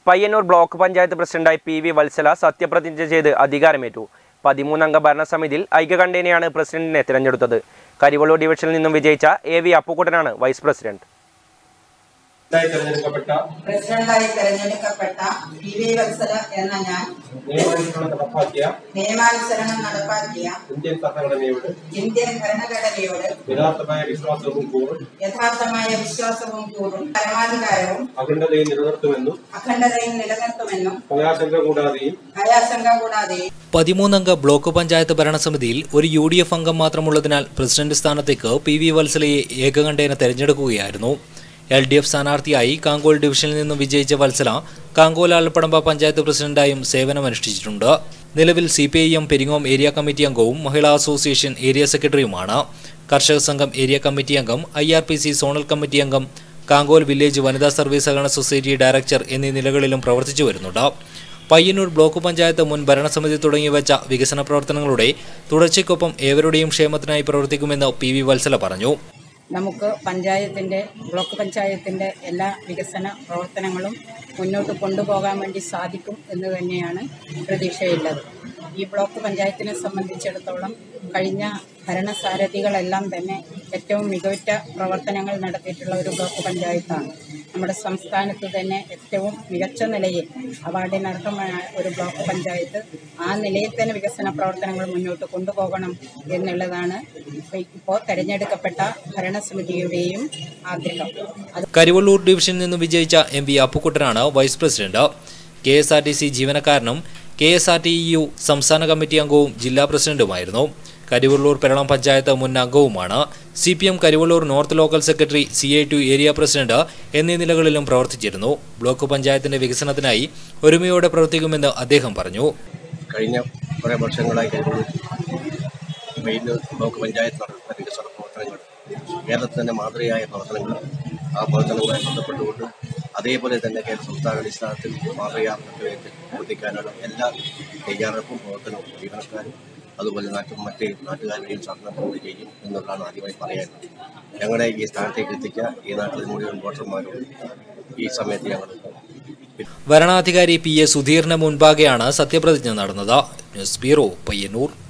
Payyanur block panchayat പ്രസിഡന്റായി P V Vatsala സത്യപ്രതിജ്ഞ ചെയ്ത് അധികാരമേറ്റു പതിമൂന്നംഗ ഭരണസമിതിയിൽ ഐക്യകണ്ഠേനയാണ് പ്രസിഡന്റിനെ തിരഞ്ഞെടുത്തത് കരിവള്ളൂർ ഡിവിഷനിൽ നിന്നും വിജയിച്ച എ വി അപ്പുക്കുട്ടനാണ് വൈസ് പ്രസിഡന്റ് ഇതായി തെരഞ്ഞെടുക്കപ്പെട്ട പ്രസിഡന്റായി തെരഞ്ഞെടുക്കപ്പെട്ട പി വി വത്സല എന്ന ഞാൻ നിയമാനുസരണം നടപ്പാക്കിയ നിയമാനുസരണം നടപ്പാക്കിയ ഇന്ത്യൻ ഭരണഘടനയോട് ഇന്ത്യൻ ഭരണഘടനയോട് യഥാർത്ഥമായ വിശ്വാസവും കൂറും യഥാർത്ഥമായ വിശ്വാസവും കൂറും പരമാധികാരവും അഖണ്ഡതയും നിലനിർത്തുമെന്നും അഖണ്ഡതയും നിലനിർത്തുമെന്നും ഭയാശങ്ക കൂടാതെയും ഭയാശങ്ക കൂടാതെ പതിമൂന്നംഗ ബ്ലോക്ക് പഞ്ചായത്ത് ഭരണസമിതിയിൽ ഒരു യു ഡി എഫ് അംഗം മാത്രമുള്ളതിനാൽ പ്രസിഡന്റ് സ്ഥാനത്തേക്ക് പി വി വത്സലയെ ഏകകണ്ഠേന തെരഞ്ഞെടുക്കുകയായിരുന്നു എൽ ഡി എഫ് സ്ഥാനാർത്ഥിയായി കാങ്കോൽ ഡിവിഷനിൽ നിന്നും വിജയിച്ച വത്സല കാങ്കോൽ ആലപ്പടമ്പ പഞ്ചായത്ത് പ്രസിഡന്റായും സേവനമനുഷ്ഠിച്ചിട്ടുണ്ട് നിലവിൽ C P I M Peringome area committee അംഗവും മഹിളാ അസോസിയേഷൻ ഏരിയ സെക്രട്ടറിയുമാണ് കർഷക സംഘം ഏരിയ കമ്മിറ്റി അംഗം I R P C zonal committee അംഗം Kankol village Vanitha service Sahakarana society director എന്നീ നിലകളിലും പ്രവർത്തിച്ചു വരുന്നുണ്ട് പയ്യന്നൂർ ബ്ലോക്ക് പഞ്ചായത്ത് മുൻ ഭരണസമിതി തുടങ്ങി വെച്ച വികസന പ്രവർത്തനങ്ങളുടെ തുടർച്ചയ്ക്കൊപ്പം ഏവരുടെയും ക്ഷേമത്തിനായി പ്രവർത്തിക്കുമെന്ന് പി വി വത്സല പറഞ്ഞു നമുക്ക് പഞ്ചായത്തിന്റെ ബ്ലോക്ക് പഞ്ചായത്തിന്റെ എല്ലാ വികസന പ്രവർത്തനങ്ങളും മുന്നോട്ട് കൊണ്ടുപോകാൻ വേണ്ടി സാധിക്കും എന്ന് തന്നെയാണ് പ്രതീക്ഷയുള്ളത് ഈ ബ്ലോക്ക് പഞ്ചായത്തിനെ സംബന്ധിച്ചിടത്തോളം കഴിഞ്ഞ ഭരണസാരഥികളെല്ലാം തന്നെ ഏറ്റവും മികവുറ്റ പ്രവർത്തനങ്ങൾ നടത്തിയിട്ടുള്ള ഒരു ബ്ലോക്ക് പഞ്ചായത്താണ് നമ്മുടെ സംസ്ഥാനത്ത് തന്നെ ഏറ്റവും മികച്ച നിലയിൽ അവാർഡിന് അർഹമായ ഒരു ബ്ലോക്ക് പഞ്ചായത്ത് ആ നിലയിൽ തന്നെ വികസന പ്രവർത്തനങ്ങൾ മുന്നോട്ട് കൊണ്ടുപോകണം എന്നുള്ളതാണ് ഇപ്പോൾ തെരഞ്ഞെടുക്കപ്പെട്ട ഭരണസമിതിയുടെയും ആഗ്രഹം അത് കരിവള്ളൂർ ഡിവിഷനിൽ നിന്നും വിജയിച്ച എം വി അപ്പുക്കുട്ടനാണ് vice president K S R T C ജീവനക്കാരനും K S R T U സംസ്ഥാന കമ്മിറ്റി അംഗവും ജില്ലാ പ്രസിഡന്റുമായിരുന്നു കരിവള്ളൂർ പെരളം പഞ്ചായത്ത് മുൻ അംഗവുമാണ് C P M Karivellur north local secretary C I T U area president എന്നീ നിലകളിലും പ്രവർത്തിച്ചിരുന്നു ബ്ലോക്ക് പഞ്ചായത്തിന്റെ വികസനത്തിനായി ഒരുമയോടെ പ്രവർത്തിക്കുമെന്ന് അദ്ദേഹം പറഞ്ഞു കഴിഞ്ഞ കുറേ വർഷങ്ങളായി കൈകൊള്ളു മെയിൻ ബ്ലോക്ക് പഞ്ചായത്ത് നടത്തുന്ന വികസന പ്രവർത്തനങ്ങൾ കേരളത്തിൽ തന്നെ മാതൃകയായ പ്രവർത്തനങ്ങൾ ആ പ്രവർത്തനങ്ങളുമായി ബന്ധപ്പെട്ടുകൊണ്ട് അതേപോലെ തന്നെ കേരള സംസ്ഥാന അടിസ്ഥാനത്തിൽ മാതൃകയാത്മക വേണ്ടി പ്രവർത്തിക്കാനുള്ള എല്ലാ തയ്യാറെടുപ്പും പ്രവർത്തനവും ജീവനക്കാരും അതുപോലെ നാട്ടും മറ്റ് നാട്ടുകാരുടെയും സഹകരണത്തോടെ ചെയ്യും എന്നുള്ളതാണ് ആദ്യമായി പറയാനുള്ളത് ഞങ്ങളെ ഈ സ്ഥാനത്തേക്ക് എത്തിച്ച ഈ നാട്ടിലെ മുഴുവൻ വോട്ടർമാരോട് ഈ സമയത്ത് ഞങ്ങൾ വരണാധികാരി പി എ സുധീറിന് മുൻപാകെയാണ് സത്യപ്രതിജ്ഞ നടന്നത് ന്യൂസ് ബ്യൂറോ പയ്യന്നൂർ